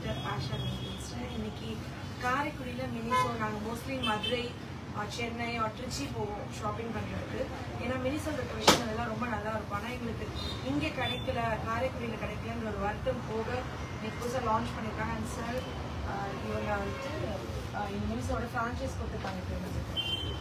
Doctor Asha பேசுகிறேன் இன்னைக்கு காரைக்குடியில் மினிசோ நாங்கள் மோஸ்ட்லி மதுரை ஆஹ் சென்னை ஆர் திருச்சி போவோம் ஷாப்பிங் பண்ணுறதுக்கு ஏன்னா மினிசோட விஷயங்கள் எல்லாம் ரொம்ப நல்லா இருக்கும் ஆனால் எங்களுக்கு இங்கே கிடைக்கல காரைக்குடியில் கிடைக்கலன்ற ஒரு வருத்தம் போக இன்னைக்கு புதுசாக லான்ச் பண்ணியிருக்காங்க அண்ட் சார் இவங்க வந்துட்டு ஆஹ் இந்த மினிசோட ஃப்ரான்ச்சைஸ் கொடுத்துருக்காங்க ஃபேமஸுக்கு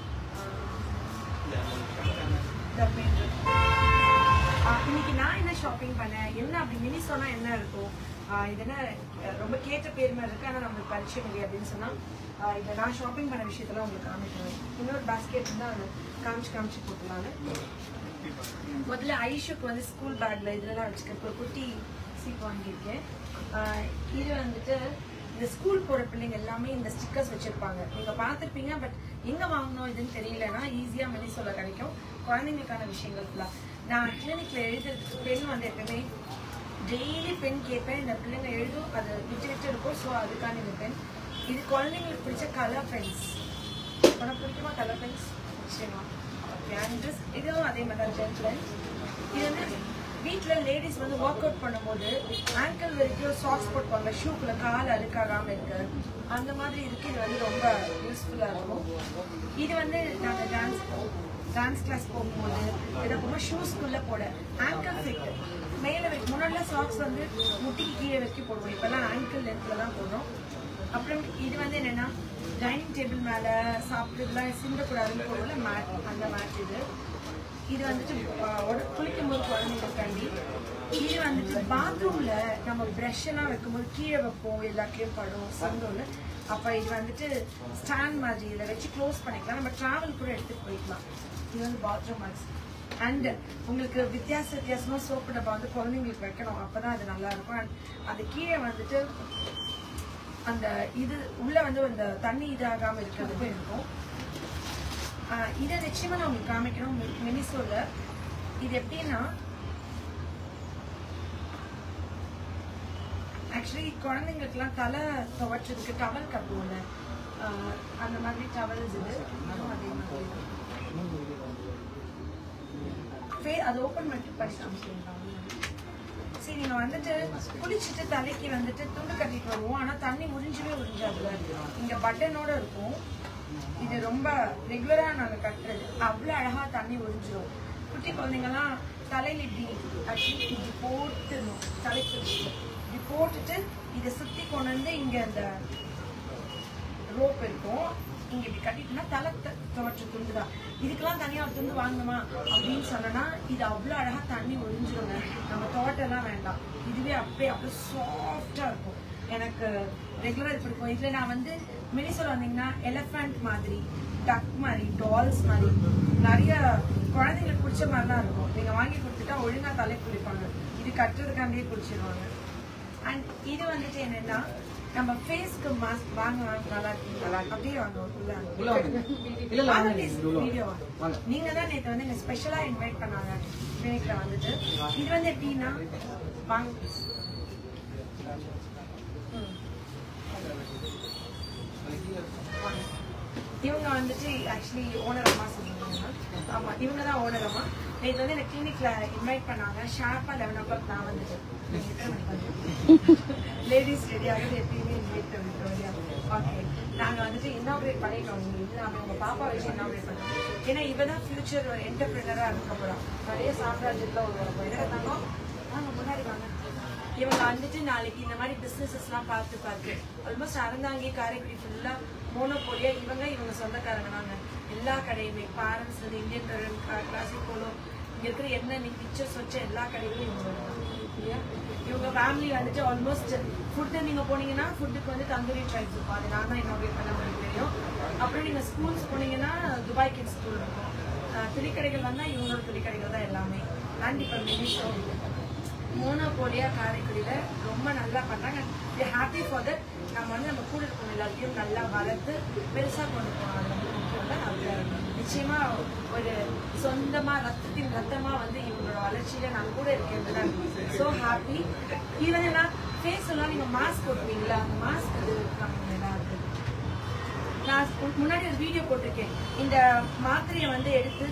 தர்மேந்திர ஆஹ் இன்னைக்கு நான் என்ன ஷாப்பிங் பண்ணேன் என்ன அப்படி மினி சொன்னா என்ன இருக்கும் ஆஹ் இது என்ன அஹ் ரொம்ப கேட்ட பேர் மாதிரி இருக்கு ஆனால் நம்மளுக்கு பரிச்சயம் இல்லை அப்படின்னு சொன்னா ஆஹ் இதை நான் ஷாப்பிங் பண்ண விஷயத்தெல்லாம் உங்களுக்கு காமிக்கிறேன் இன்னொரு பாஸ்கெட் இருந்தால் அது காமிச்சு காமிச்சு போட்டுலான்னு முதல்ல ஐஷுக்கு வந்து ஸ்கூல் பேக்ல இதுலலாம் வச்சுக்க ஒரு குட்டி சீப் வாங்கியிருக்கேன் ஆஹ் இது வந்துட்டு இந்த ஸ்கூல் போற பிள்ளைங்க எல்லாமே இந்த ஸ்டிக்கர்ஸ் வச்சிருப்பாங்க நீங்க பார்த்திருப்பீங்க பட் எங்க வாங்கணும் இதுன்னு தெரியலன்னா ஈஸியா மணி சொல்ல கிடைக்கும் குழந்தைங்களுக்கான விஷயங்கள் ஃபுல்லாக நான் கிளினிக்ல எழுதுறதுக்கு பெண் வந்து எப்பவுமே டெய்லி பெண் கேட்பேன் இந்த பிள்ளைங்க எழுதும் அது விட்டு விட்டு இருக்கும் ஸோ அதுக்கான இந்த பெண் இது குழந்தைங்களுக்கு பிடிச்ச கலர் பென்ஸ் உனக்கு பிடிக்குமா கலர் பென்ஸ் நிச்சயமா ஓகே அண்ட் இதுவும் அதே மாதிரி தான் ஜென்ட் இது வந்து வீட்டில் லேடிஸ் வந்து ஒர்க் அவுட் பண்ணும்போது ஆங்கிள் வரைக்கும் சாக்ஸ் போட்டுப்பாங்க ஷூக்குள்ள கால் அழுக்காகாம இருக்கு அந்த மாதிரி இருக்கு இது வந்து ரொம்ப யூஸ்ஃபுல்லாக இருக்கும் இது வந்து நாங்கள் டான்ஸ் டான்ஸ் கிளாஸ் போகும்போது இதை ரொம்ப ஷூஸ்க்குள்ளே போட ஆங்கிள் ஃபிட் மேலே வைக்க முன்னாடிலாம் சாக்ஸ் வந்து முட்டிக்கு கீழே வரைக்கும் போடுவோம் இப்போல்லாம் ஆங்கிள் லென்த்தில் தான் போடுறோம் அப்புறம் இது வந்து என்னன்னா டைனிங் டேபிள் மேல சாப்பிட்டதுலாம் சிந்தக்கூடாதுன்னு போடுவோம்ல மேட் அந்த மேட் இது இது வந்துட்டு ஆஹ், உட- குளிக்கும் போது குழந்தைங்களுக்காண்டி இது வந்துட்டு பாத்ரூம்ல நம்ம ப்ரஷ் எல்லாம் வைக்கும்போது கீழே வைப்போம் எல்லாத்தையும் படும் சந்தோம்ல அப்ப இது வந்துட்டு ஸ்டாண்ட் மாதிரி இதை வச்சு க்ளோஸ் பண்ணிக்கலாம் நம்ம டிராவல் கூட எடுத்துட்டு போய்க்கலாம் இது வந்து பாத்ரூம் மேக்ஸ் அண்ட் உங்களுக்கு வித்தியாச வித்தியாசமா சோப்பு டப்பா வந்து குழந்தைங்களுக்கு வைக்கணும் அப்பதான் அது நல்லா இருக்கும் அண்ட் அது கீழே வந்துட்டு அந்த இது உள்ள வந்து அந்த தண்ணி இதாகாம இருக்கிறதுக்கும் இருக்கும் ஆஹ் இதை நிச்சயமா நான் உங்களுக்கு காமிக்கணும் மினிசோல இது எப்படின்னா ஆக்சுவலி குழந்தைங்களுக்குலாம் தலை துவைச்சதுக்கு டவல் கட்டுவோம்ல ஆஹ் அந்த மாதிரி டவல்ஸ் இது இதுவும் அதே மாதிரி தான். ஃபே- அது ஓப்பன் பண்ணிட்டு பண்ணி காமிக்கிறீங்களா சரி நீங்க வந்துட்டு குளிச்சுட்டு தலைக்கு வந்துட்டு துண்டு கட்டிட்டு வருவோம் ஆனா தண்ணி உறிஞ்சவே உறிஞ்சாதுல இங்க பட்டனோட இருக்கும் இது ரொம்ப ரெகுலரா நாங்க கட்டுறது அவ்வளவு அழகா தண்ணி உறிஞ்சிரும் குட்டி குழந்தைங்கலாம் தலையில இப்படி actually இப்படி போட்டுணும் தலைக்கு வச்சுட்டு. இப்படி போட்டுட்டு இதை சுத்தி கொண்டு வந்து இங்க அந்த ரோப் இருக்கும் இங்க இப்படி கட்டிட்டுனா தலை த- துவைச்ச துண்டு தான் இதுக்கெல்லாம் தனியா ஒரு துண்டு வாங்கணுமா அப்படின்னு சொன்னா இது அவ்வளவு அழகா தண்ணி ஒழிஞ்சிருங்க நம்ம தோட்டெல்லாம் வேண்டாம் இதுவே அப்படியே அப்படியே சாஃப்டா இருக்கும் எனக்கு ரெகுலரா இது பிடிக்கும் இதுல நான் வந்து மினிசோல் வந்தீங்கன்னா எலஃபண்ட் மாதிரி டக் மாதிரி டால்ஸ் மாதிரி நிறைய குழந்தைங்களுக்கு பிடிச்ச மாதிரிலாம் இருக்கும் நீங்க வாங்கி கொடுத்துட்டா ஒழுங்கா தலை குளிப்பாங்க இது கட்டுறதுக்காண்டியே குளிச்சிருவாங்க அண்ட் இது வந்துட்டு என்னன்னா நம்ம ஃபேஸ்க்கு மாஸ்க் வாங்க வாங்க நல்லா இருக்கு நல்லா இருக்கு அப்படியே வாங்க உள்ள உள்ள வாங்க. இல்ல, இல்ல, வாங்க வாங்க please, நீங்க உள்ள வாங்க. video வாங்க. வாங்க. நீங்க தான் நேத்து வந்து என்ன ஸ்பெஷலா இன்வைட் பண்ணாங்க கிளினிக்ல வந்துட்டு இது வந்து எப்படின்னா வாங்க please. ம். வாங்க. இவங்க வந்துட்டு ஆக்சுவலி ஓனர் அம்மா சொல்லுவாங்க ஆமா இவங்க தான் ஓனர் அம்மா நேற்று வந்து எனக்கு கிளினிக்ல இன்வைட் பண்ணாங்க ஷார்ப்பா லெவன் ஓ கிளாக் நான் வந்துட்டேன் லேடிஸ் ரெடி ஆகுது எப்பயுமே லேட் ஓகே நாங்க வந்துட்டு இன்னாகிரேட் பண்ணிட்டோம் நீங்க இல்லாம உங்க பாப்பா வச்சு இன்னாகிரேட் பண்ணோம் ஏன்னா இவதான் ஃபியூச்சர் ஒரு என்டர்பிரினரா இருக்க போறோம் நிறைய சாம்ராஜ்யத்துல ஒரு இடம் வாங்க முன்னாடி வாங்க இவங்க வந்துட்டு நாளைக்கு இந்த மாதிரி பிசினஸஸ் எல்லாம் பார்த்து பார்த்து ஆல்மோஸ்ட் அறந்தாங்கி காரைக்குடி ஃபுல்லா மோனோபோலியா இவங்க இவங்க சொந்தக்காரங்க நாங்க எல்லா கடையுமே பேரண்ட்ஸ் வந்து இந்தியன் கரன் கிளாசிக் போலோ இங்க இருக்கிற என்ன நீ பிக்சர்ஸ் வச்ச எல்லா கடையிலும் இவங்க வருவாங்க. இல்லையா? இவங்க ஃபேமிலி வந்துட்டு ஆல்மோஸ்ட் ஃபுட்டு நீங்க போனீங்கன்னா ஃபுட்டுக்கு வந்து தந்தூரி ட்ரைப்ஸ் இருக்கும் அது நான் தான் இன்னொரு பண்ண முடியும் தெரியும் அப்புறம் நீங்க ஸ்கூல்ஸ் போனீங்கன்னா துபாய் கிட்ஸ் ஸ்கூல் இருக்கும் அஹ் துணிக்கடைகள் வந்தா இவங்களோட துணிக்கடைகள் தான் எல்லாமே அண்ட் இப்போ மினிஷோ மோனோபோலியா காரைக்குடியில ரொம்ப நல்லா பண்றாங்க ஹாப்பி ஃபார் தட் நம்ம வந்து நம்ம கூட இருக்கணும் எல்லாத்தையும் நல்லா வளர்த்து பெருசா கொண்டு போகணும் அது ரொம்ப முக்கியம் தான் அது நிச்சயமா ஒரு சொந்தமா ரத்தத்தின் ரத்தமா வந்து இவங்களோட வளர்ச்சியில நான் கூட இருக்கேன் ஸோ ஹாப்பி இது வந்து என்ன ஃபேஸ் எல்லாம் நீங்க மாஸ்க் போட்டுவீங்களா அந்த மாஸ்க் அது நல்லா இருக்கு நான் உ- முன்னாடி ஒரு வீடியோ போட்டிருக்கேன் இந்த மாத்திரையை வந்து எடுத்து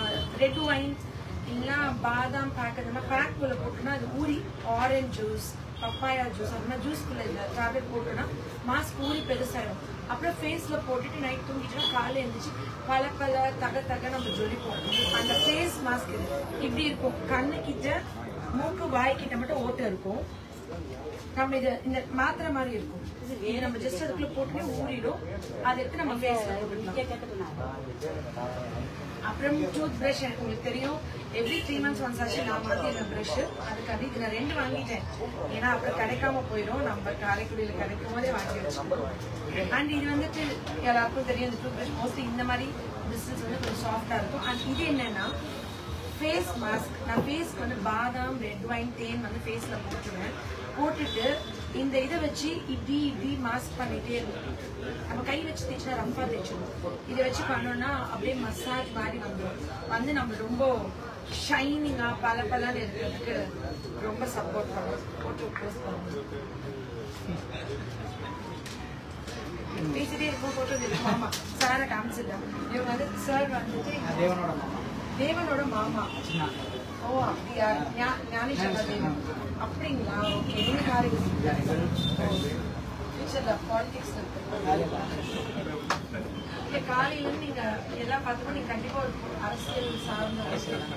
ரெட் ஒயின் இல்லைன்னா பாதாம் பேக் அந்த மாதிரி பேக் குள்ள போட்டுனா அது ஊறி ஆரஞ்சு ஜூஸ் பப்பாயா ஜூஸ் அந்த மாதிரி ஜூஸ்க்குள்ள இந்த டேப்லெட் போட்டோம்னா மாஸ்க் ஊறி பெருசாயிடும் அப்புறம் ஃபேஸ்ல போட்டுட்டு நைட் தூங்கிட்டோம்னா காலையில எழுந்திரிச்சு பல பல தக தக நம்ம ஜொலிப்போம் அந்த ஃபேஸ் மாஸ்க் இது இப்படி இருக்கும் கண்ணு கிட்ட மூக்கு வாய் கிட்ட மட்டும் ஓட்டை இருக்கும் நம்ம இது இந்த மாத்திரை மாதிரி இருக்கும் இது நம்ம ஜஸ்ட் அதுக்குள்ள போட்டுட்டு ஊறிடும் அதை எடுத்து நம்ம ஃபேஸ்ல போட்டுக்கலாம் அப்புறம் டூத் பிரஷ் உங்களுக்கு தெரியும் எவ்ரி த்ரீ மந்த்ஸ் ஒன்ஸ் ஆச்சு நான் மாத்திடுறேன் பிரஷ் அதுக்காண்டி இது நான் ரெண்டு வாங்கிட்டேன் ஏன்னா அப்புறம் கிடைக்காம போயிடும் நம்ம காரைக்குடியில கிடைக்கும் போதே வாங்கி வச்சோம் அண்ட் இது வந்துட்டு எல்லாருக்கும் தெரியும் இந்த டூத் பிரஷ் மோஸ்ட்லி இந்த மாதிரி பிஸ்னஸ் வந்து கொஞ்சம் சாஃப்டா இருக்கும் அண்ட் இது என்னன்னா ஃபேஸ் மாஸ்க் நான் ஃபேஸ்க்கு வந்து பாதாம் ரெட் வைன் தேன் வந்து ஃபேஸ்ல போட்டுருவேன் போட்டுட்டு இந்த இதை வச்சு இப்படி இப்படி மாஸ்க் பண்ணிட்டே இருக்கும் நம்ம கை வச்சு தேய்ச்சினா ரம்பா தேய்ச்சிடும் இதை வச்சு பண்ணோம்னா அப்படியே மசாஜ் மாதிரி வந்துடும் வந்து நம்ம ரொம்ப ஷைனிங்கா பல பலன்னு இருக்கிறதுக்கு ரொம்ப சப்போர்ட் பண்ணும் போட்டு போஸ்ட் பண்ணுவோம் பேசிட்டே இருக்கும் போட்டோ இருக்கும் ஆமா சாரை காமிச்சிருந்தேன் இவங்க வந்து சார் வந்துட்டு தேவனோட மாமா தேவனோட மாமா சின்ன ஓ அப்படியா ஞா- ஞானேஸ்வர தேவன் அப்படிங்களா ஓகே நீங்க காரைக்குடி ஃபியூச்சர்ல பாலிடிக்ஸ்ல இருக்கு காலையில இருந்து நீங்க எல்லாம் பார்த்தோம் நீங்க கண்டிப்பா ஒரு அரசியல் சார்ந்த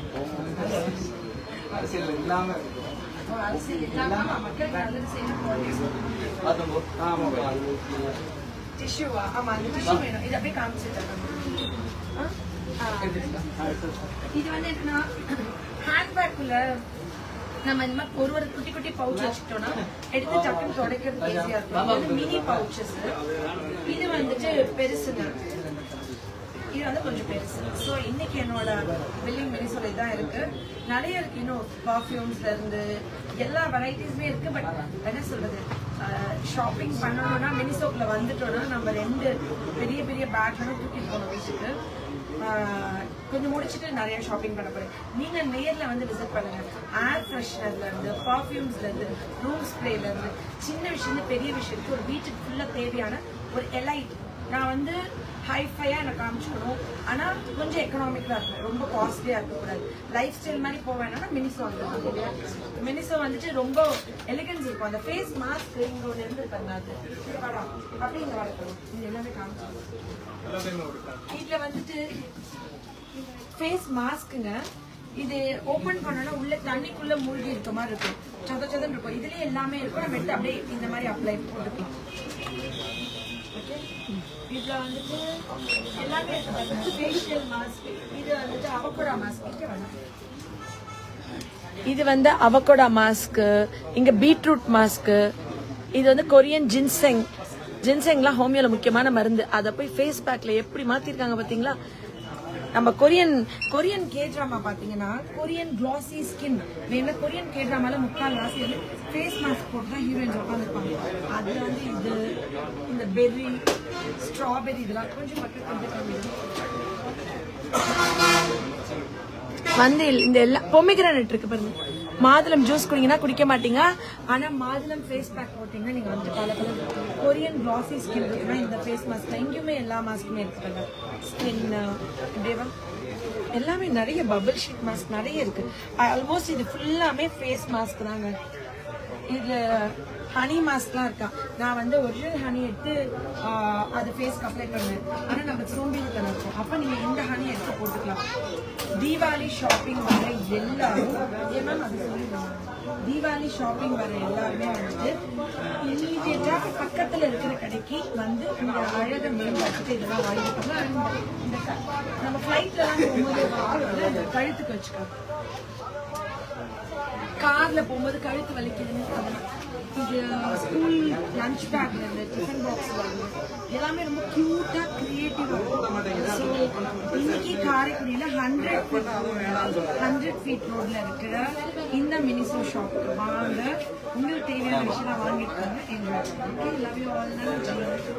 அரசியல் இல்லாம இருக்கு. ஒரு அரசியல் இல்லாம மக்களுக்கு நல்லது செய்யணும் பாலிடிக்ஸ் பார்த்தோம். ஆமா டிஷ்யூவா ஆமா அந்த டிஷ்யூ வேணும் இது அப்படியே காமிச்சிட்டேன் ஆ? ஆ. இது வந்து என்னன்னா ஹேண்ட்பேக்குள்ள நம்ம இந்த மாதிரி ஒரு ஒரு குட்டி குட்டி பவுச் வச்சுக்கிட்டோம்னா எடுத்து டக்குன்னு துடைக்கிறது ஈஸியா இருக்கும் இது வந்து மினி பவுச்சஸ் இது வந்துட்டு பெருசுங்க இது வந்து கொஞ்சம் பெருசு ஸோ இன்னைக்கு என்னோட பில்லிங் மெனிசோட இதான் இருக்கு நிறைய இருக்கு இன்னும் பர்ஃப்யூம்ஸ்ல இருந்து எல்லா வெரைட்டிஸுமே இருக்கு பட் என்ன சொல்றது ஷாப்பிங் பண்ணணும்னா மினிசோக்குள்ள வந்துட்டோம்னா நம்ம ரெண்டு பெரிய பெரிய பேக் வந்து தூக்கிட்டு போகணும் வீட்டுக்கு ஆஹ் கொஞ்சம் முடிச்சுட்டு நிறைய ஷாப்பிங் பண்ண போறேன் நீங்க நேர்ல வந்து விசிட் பண்ணுங்க ஏர் ஃப்ரெஷ்னர்ல இருந்து பர்ஃப்யூம்ஸ்ல இருந்து ரூம் ஸ்ப்ரேல இருந்து சின்ன விஷயம் பெரிய விஷயத்துக்கு ஒரு வீட்டுக்கு ஃபுல்லா தேவையான ஒரு எலைட் நான் வந்து ஹைஃபையா எனக்கு காமிச்சுக்கணும் ஆனா கொஞ்சம் எக்கனாமிக்கலா இருக்கும் ரொம்ப காஸ்ட்லியா இருக்கக்கூடாது லைஃப் ஸ்டைல் மாதிரி போக வேணாம்னா மினிசோ வந்து மினிசோ வந்துட்டு ரொம்ப எலிகன்ஸ் இருக்கும் அந்த ஃபேஸ் மாஸ்க் இங்க ஒன்று இருந்து பண்ணாது படம் அப்படி இங்க வரக்கூடும் இது எல்லாமே காமிச்சு இதுல வந்துட்டு ஃபேஸ் மாஸ்க்குங்க இது ஓபன் பண்ணோம்னா உள்ள தண்ணிக்குள்ள மூழ்கி இருக்க மாதிரி இருக்கும் சத சதன்னு இருக்கும் இதுலயே எல்லாமே இருக்கும் நம்ம எடுத்து அப்படியே இந்த மாதிரி அப்ளை போட்டுக்கலாம் ஓகே இதுல வந்துட்டு எல்லாமே இருக்கு ஃபேஷியல் மாஸ்க் இது வந்துட்டு அவகோடா மாஸ்க் இங்க வேணாம் இது வந்து அவகோடா மாஸ்க் இங்க பீட்ரூட் மாஸ்க் இது வந்து கொரியன் ஜின்செங் ஜின்செங்லாம் ஹோமியோல முக்கியமான மருந்து அதை போய் ஃபேஸ் பேக்ல எப்படி மாத்திருக்காங்க பாத்தீங்களா நம்ம கொரியன் கொரியன் கே ட்ராமா பாத்தீங்கன்னா கொரியன் கிளாசி ஸ்கின் வேணா கொரியன் கே ட்ராமால முக்கால் வாசி வந்து ஃபேஸ் மாஸ்க் போட்டு தான் ஹீரோயின்ஸ் உட்காந்துருப்பாங்க அதுல வந்து இது இந்த பெர்ரி ஸ்ட்ராபெரி இதெல்லாம் கொஞ்சம் மக்கள் கொஞ்சம் கம்மி வந்து இல்ல- இந்த எல்லா பொமிகிரானட் இருக்கு பாருங்க மாதுளம் ஜூஸ் குடிங்கன்னா குடிக்க மாட்டீங்க ஆனா மாதுளம் ஃபேஸ் பேக் போட்டீங்கன்னா நீங்க வந்து பல பல கொரியன் கிளாசி ஸ்கின் இருக்குன்னா இந்த ஃபேஸ் மாஸ்க் எங்கேயுமே எல்லா மாஸ்க்குமே இருக்குங்க ஸ்கின் இப்படியேவா எல்லாமே நிறைய பபிள் ஷீட் மாஸ்க் நிறைய இருக்கு ஆல்மோஸ்ட் இது ஃபுல்லாமே ஃபேஸ் மாஸ்க் தாங்க இதுல ஹனி மாஸ்க்லாம் இருக்கா நான் வந்து ஒரிஜினல் ஹனி எடுத்து ஆஹ், அது ஃபேஸ்க்கு அப்ளை பண்ணுவேன் ஆனா நம்ம சோம்பேறித்தனம் இருக்கும் அப்ப நீங்க இந்த ஹனி எடுத்து போட்டுக்கலாம் தீபாவளி ஷாப்பிங் வர எல்லாரும் ஏன்னா அது சொல்லிடுவாங்க தீபாவளி ஷாப்பிங் வர எல்லாருமே வந்துட்டு இமீடியட்டா பக்கத்துல இருக்கிற கடைக்கு வந்து இந்த அழகை மேம்படுத்திட்டு இதெல்லாம் வாங்கிப்பாங்க And இந்த க- நம்ம ஃபிளைட்ல எல்லாம் போகும்போது வாங்குறது இந்த கழுத்துக்கு வச்சுக்கோங்க கார்ல போகும்போது கழுத்து வலிக்குதுன்னு அதெல்லாம். இது ஸ்கூல் லஞ்ச் பேக்ல இருந்து டிஃபன் பாக்ஸ் வருது எல்லாமே ரொம்ப கியூட்டா கிரியேட்டிவா ஸோ இன்னைக்கு காரைக்குடியில ஹண்ட்ரட் ஃபீட் ஹண்ட்ரட் ஃபீட் ரோட்ல இருக்கிற இந்த மினிசோ ஷாப்புக்கு வாங்க உங்களுக்கு தேவையான விஷயம் வாங்கிட்டு என்ஜாய் பண்ணுங்க லவ் யூ ஆல்